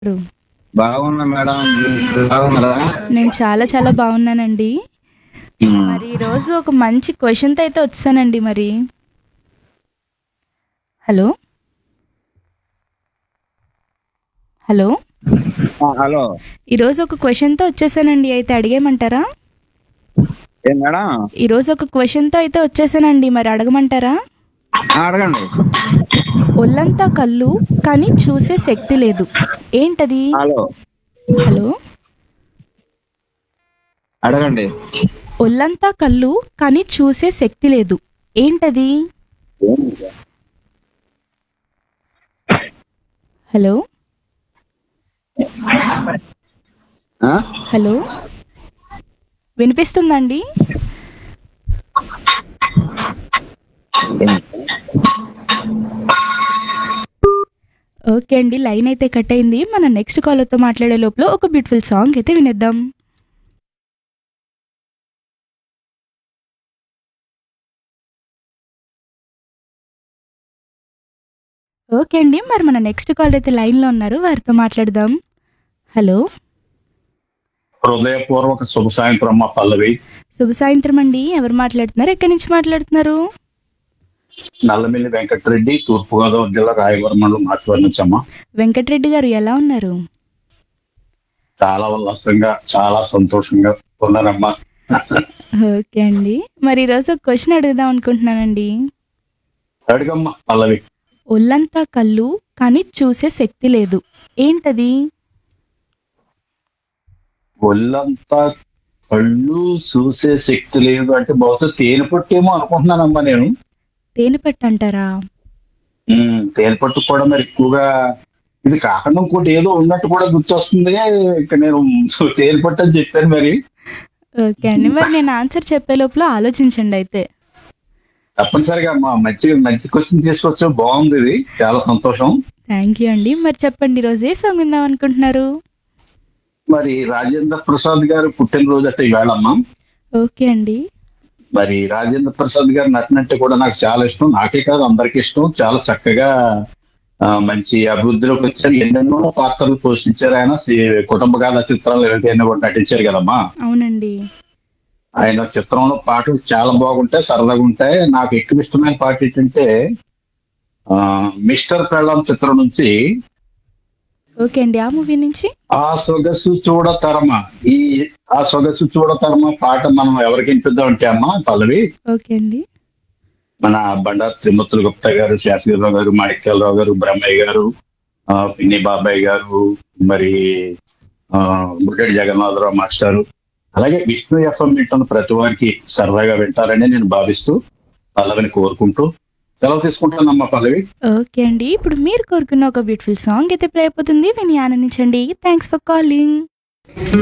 బాగున్నా మేడం మీరు బాగున్నారా నేను చాలా చాలా బాగున్నానండి మరి ఈరోజు ఒక మంచి క్వశ్చన్తో అయితే వచ్చానండి మరి హలో హలో ఆ, హలో ఈరోజు ఒక క్వశ్చన్తో వచ్చేసానండి అయితే అడిగేయమంటారా ఏం మేడం ఈరోజు ఒక క్వశ్చన్తో అయితే వచ్చేసానండి మరి అడగమంటారా ఆ, అడగండి ఒళ్ళంతా కళ్ళు కానీ చూసే శక్తి లేదు ఏంటది హలో హలో అడగండి ఒళ్ళంతా కళ్ళు కానీ చూసే శక్తి లేదు ఏంటది హలో ఆ? హలో వినిపిస్తుందండి ఓకే అండి లైన్ అయితే కట్ అయింది మన నెక్స్ట్ కాలర్తో మాట్లాడే లోపల ఒక బ్యూటిఫుల్ సాంగ్ అయితే వినేద్దాం ఓకే అండి మరి మన నెక్స్ట్ కాల్ అయితే లైన్లో ఉన్నారు వారితో మాట్లాడదాం హలో హృదయపూర్వక శుభ సాయంత్రం అమ్మ పల్లవి శుభ సాయంత్రం అండి ఎవరు మాట్లాడుతున్నారు ఎక్కడి నుంచి మాట్లాడుతున్నారు నల్లమిల్లి వెంకటరెడ్డి తూర్పుగోదావరి జిల్లా రాయవరం మండలం మాట్లాడి నుంచి అమ్మ వెంకటరెడ్డి గారు ఎలా ఉన్నారు చాలా ఉల్లాసంగా చాలా సంతోషంగా ఉన్నానమ్మా ఓకే అండి మరి ఈరోజు ఒక క్వశ్చన్ అడుగుదాం అనుకుంటున్నానండి అడిగమ్మా పల్లవి ఒళ్ళంతా కళ్ళు కానీ చూసే శక్తి లేదు ఏంటది ఒళ్ళంతా కళ్ళు చూసే శక్తి లేదు అంటే బహుశా తేనె పట్టేమో అనుకుంటున్నానమ్మా నేను తేనె పట్టు అంటారా ఉమ్, తేనె పట్టు కూడా మరి ఎక్కువగా ఇది కాకుండా ఇంకోటి ఏదో ఉన్నట్టు కూడా గుర్తొస్తుంది ఇక నేను తేనె పట్టు అని చెప్పాను మరి ఓకే అండి మరి నేను ఆన్సర్ చెప్పే లోపల ఆలోచించండి అయితే తప్పనిసరిగా అమ్మా మంచి మంచి క్వశ్చన్ తీసుకొచ్చు బాగుంది ఇది చాలా సంతోషం థ్యాంక్ యూ అండి మరి చెప్పండి ఈరోజు ఏ సాంగ్ విందాం అనుకుంటున్నారు మరి రాజేంద్ర ప్రసాద్ గారు పుట్టినరోజు అంటే ఇవాళమ్మా ఓకే అండి మరి రాజేంద్ర ప్రసాద్ గారు నటనంటే కూడా నాకు చాలా ఇష్టం నాకే కాదు అందరికి ఇష్టం చాలా చక్కగా ఆ, మంచి అభివృద్ధిలోకి వచ్చారు ఎన్నెన్నో పాత్రలు పోషించారు ఆయన సి- కుటుంబ గాథ చిత్రాలు ఏదైనా కూడా నటించారు కదమ్మా అవునండి ఆయన చిత్రంలో పాటలు చాలా బాగుంటాయి సరదాగా ఉంటాయి నాకు ఎక్కువ ఇష్టమైన పాట ఏంటంటే ఆ, మిస్టర్ పెళ్ళం చిత్రం నుంచి ఓకే అండి ఆ మూవీ నుంచి ఆ సొగసు చూడతరమా ఈ ఆ సొగసు చూడతరమా పాట మనం ఎవరికి వినిపిద్దాం అంటే అమ్మా పల్లవి ఓకే అండి మన బండారు త్రిమూర్తులు గుప్తా గారు శాస్త్రిరావు గారు మాణిక్యాలరావు గారు బ్రహ్మయ్య గారు ఆ, పిన్ని బాబాయ్ గారు మరి ఆ, బుడ్డడి జగన్నాథరావు మాస్టారు అలాగే విష్ణు ఎఫ్ఎం వింటున్న ప్రతి వారికి సరదాగా వింటారని నేను భావిస్తూ పల్లవిని కోరుకుంటూ సెలవు తీసుకుంటానమ్మా పల్లవి ఓకే అండి ఇప్పుడు మీరు కోరుకున్న ఒక బ్యూటిఫుల్ సాంగ్ అయితే ప్లే అయిపోతుంది విని ఆనందించండి థ్యాంక్స్ ఫర్ కాలింగ్